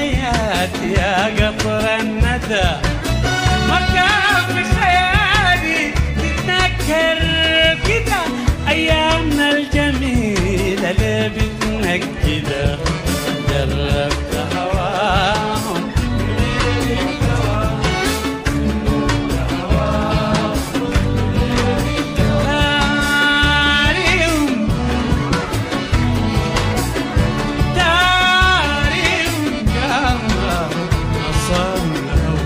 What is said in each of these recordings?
الليات يا قطر الندى مركب في خيالي تتذكر كده ايامنا الجميله اللي بتنكده جربت هواهم داريهم داريهم كما صلوا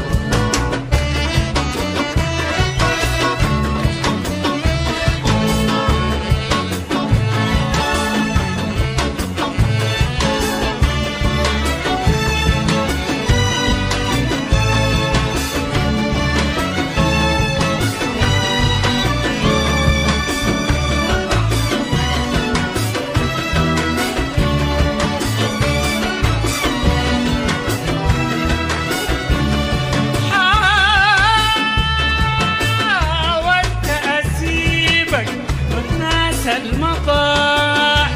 حاولت أسيبك وتناسى المطاح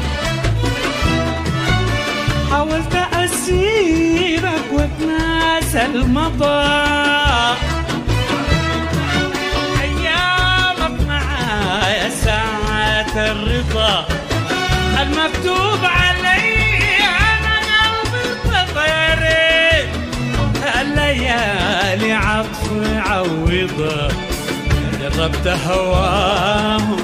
حاولت أسيبك وتناسى المطاح أيامك معايا ساعات الرضا المكتوب علي أنا قلبي طيرت الليالي عطف عوضة جربت هواهم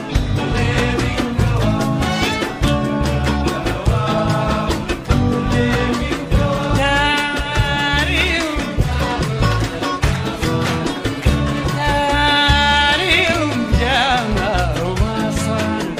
داريهم داريهم جمعوا ما صار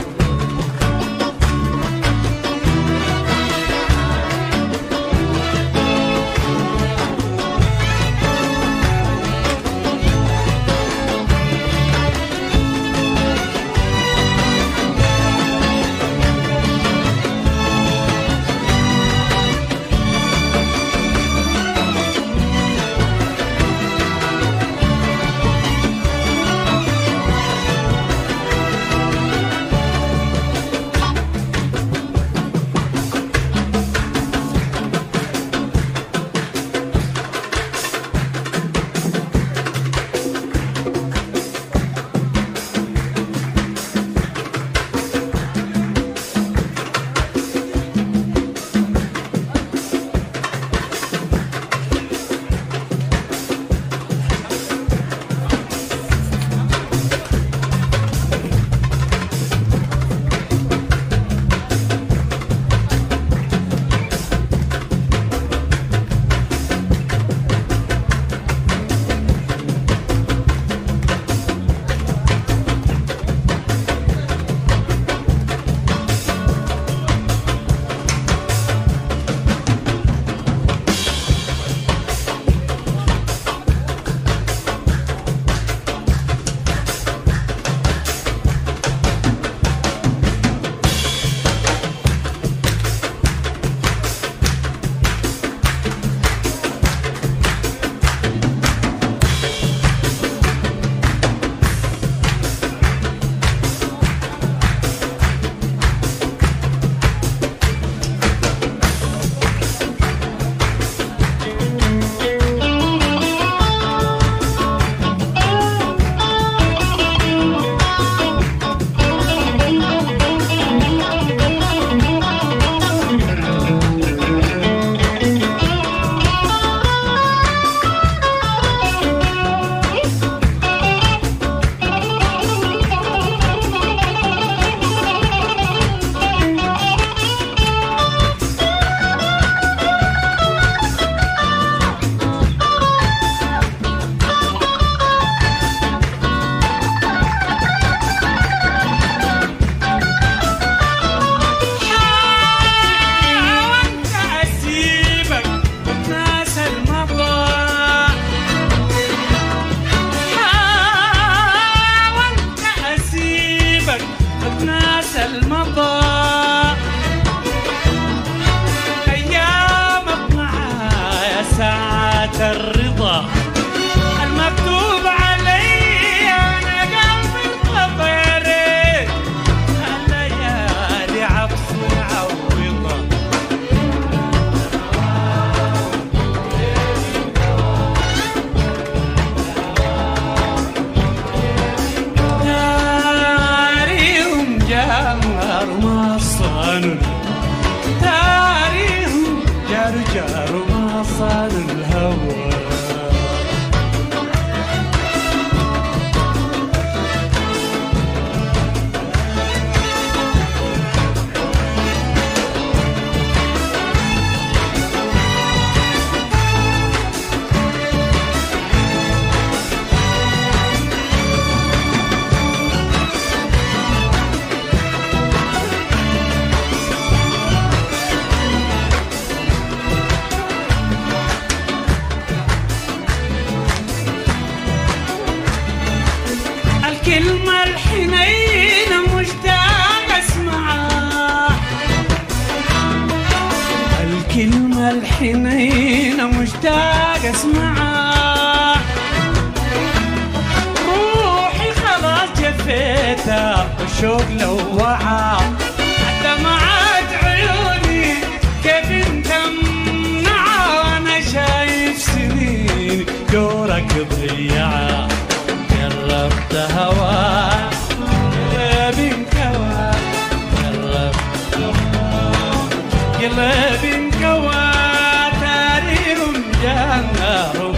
حاولت أسيبك وتناسى الماضي حاولت أسيبك وتناسى الماضي أيامك معايا ساعات الرضا المكتوب علي أنا قلبي طيرت الليالي عطف عوضة صار الهوى الكلمة الحنينة مشتاق اسمعها الكلمة الحنينة مشتاق اسمعها روحي خلاص جفيتها والشوق لوعها دمعات عيوني كيف انت منعها انا شايف سنين دورك ضيعها جربت هوا قلبي انكوى جربت هوا قلبي انكوى تاريخ جنار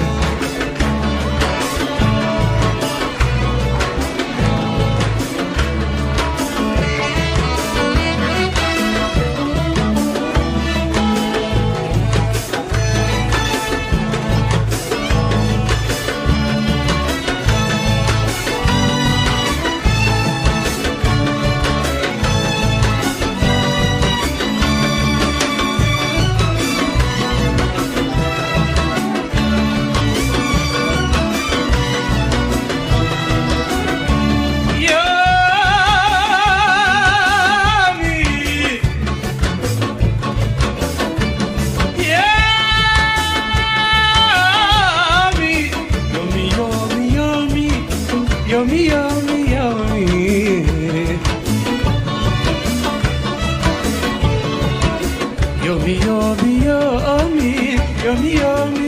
يومي يومي يومي يومي يومي يومي يومي يومي يومي يومي يومي يومي